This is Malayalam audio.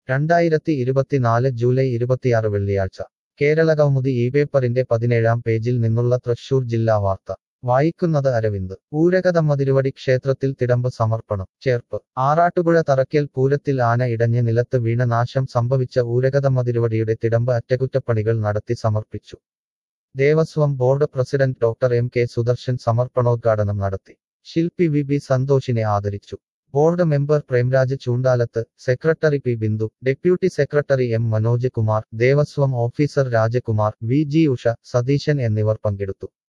രണ്ടായിരത്തി ഇരുപത്തിനാല് ജൂലൈ ഇരുപത്തിയാറ് വെള്ളിയാഴ്ച കേരള കൗമുദി ഈ പേപ്പറിന്റെ പതിനേഴാം പേജിൽ നിന്നുള്ള തൃശൂർ ജില്ലാ വാർത്ത വായിക്കുന്നത് അരവിന്ദ് ഊരകതമ്മ തിരുവടി ക്ഷേത്രത്തിൽ തിടമ്പ് സമർപ്പണം ചേർപ്പ് ആറാട്ടുപുഴ തറയ്ക്കൽ പൂരത്തിൽ ആന ഇടഞ്ഞ് നിലത്ത് വീണ നാശം സംഭവിച്ച ഊരകതമ്മ തിരുവടിയുടെ തിടമ്പ് അറ്റകുറ്റപ്പണികൾ നടത്തി സമർപ്പിച്ചു Devaswom board president doctor M K Sudarshan സമർപ്പണോദ്ഘാടനം നടത്തി ശില്പി വി ബി സന്തോഷിനെ ആദരിച്ചു board member Premraj Choondalath secretary P Bindu deputy secretary M Manoj Kumar Devaswom officer Rajakumar V G Usha Satheesan എന്നിവർ പങ്കെടുത്തു